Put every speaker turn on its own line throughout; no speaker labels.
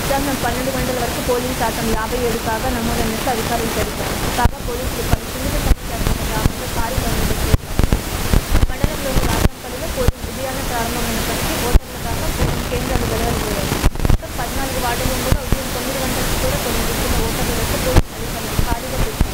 మధ్యాహ్నం పన్నెండు గంటల వరకు పోలింగ్ శాతం యాభై ఏడు కాగా నమోదైనట్లు అధికారులు తెలిపారు కాగా పోలీసులు పలు సున్నిత సమాచారం గ్రామంలో భారీ బందోబస్తు చేశారు మండలంలోని రాజంపల్లిలో పోలింగ్ ఉదయాన్నే ప్రారంభమైనప్పటికీ ఓటర్ల దాకా పోలింగ్ కేంద్రాలు వెలవెలబోయాయి మొత్తం పద్నాలుగు వార్డులు కూడా ఉదయం తొమ్మిది గంటలకు కూడా కొన్ని దిక్కుల ఓటర్ల వద్ద పోలింగ్ అధికారులు ఖాళీగా పెట్టారు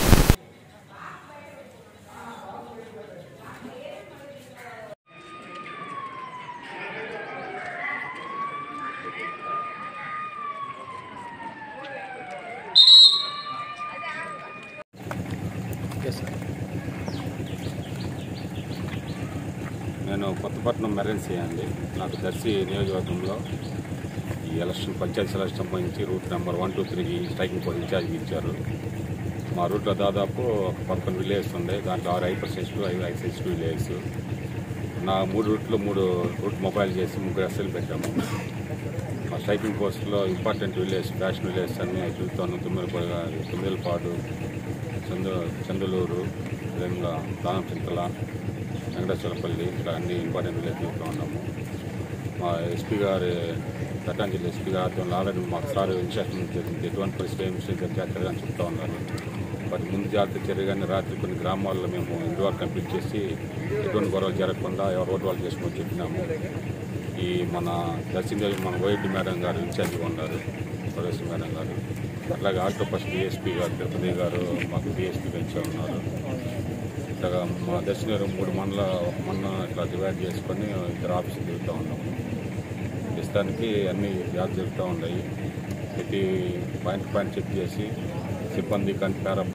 నేను కొత్తపట్నం మెరెన్సీ అండి నాకు దర్శి నియోజకవర్గంలో ఈ ఎలక్షన్ పంచాయతీ సెలక్షన్ సంబంధించి రూట్ నెంబర్ వన్ టూ త్రీకి స్ట్రైకింగ్ ఫోర్ ఇన్ఛార్జ్ ఇచ్చారు మా రూట్లో దాదాపు ఒక పదకొండు విలేజెస్ ఉన్నాయి దాంట్లో ఆరు హైపర్ సెన్సిటివ్ ఐదు హై సెన్సిటివ్ విలేజెస్ నా మూడు రూట్లో మూడు రూట్ మొబైల్ చేసి ముగ్గురు ఎస్ఎల్ పెట్టాము మా స్ట్రైకింగ్ ఫోర్స్లో ఇంపార్టెంట్ విలేజ్ ఫ్యాషన్ విలేజ్ అన్ని చూస్తాను తుమ్మిరపొడ తుమ్మిలపాడు చందు చందులూరు అదేవిధంగా దానం చింతల వెంకటేశ్వరపల్లి ఇలా అన్ని ఇంపార్టెంట్ విలేజ్ చూస్తూ ఉన్నాము మా ఎస్పీ గారి పట్టాం జిల్లా ఎస్పీ గారి ఆధ్వర్యంలో ఆల్రెడీ మాకు సార్ ఇన్స్ట్రక్షన్ జరిగింది ఎటువంటి పరిస్థితి ఏమి జాగ్రత్తగా అని చెప్తా ఉన్నారు వాటి ముందు జాగ్రత్త చర్యగానే రాత్రి కొన్ని గ్రామాల్లో మేము ఇంటి వర్క్ కంప్లీట్ చేసి ఎటువంటి గొడవలు జరగకుండా ఎవరు ఓటు వాళ్ళు చేసుకొని చెప్పినాము ఈ మన దర్శించ మన వైఎడ్డి మేడం గారు ఇన్ఛార్జిగా ఉన్నారు ప్రొఫెస్ మేడం గారు అట్లాగే ఆక్టోపస్ డిఎస్పీ గారు తిరుపతి గారు మాకు డిఎస్పీ పెంచే ఉన్నారు ఇట్లాగా మా దర్శనం మూడు మండల ఒక మండలం ఇట్లా డివైడ్ చేసుకొని ఇద్దరు ఆఫీసులు తిరుగుతూ ఉన్నాము ప్రస్తుతానికి అన్ని జాబ్ జరుగుతూ ఉన్నాయి ప్రతి పాయింట్ పాయింట్ చెక్ చేసి సిబ్బంది కానీ పేర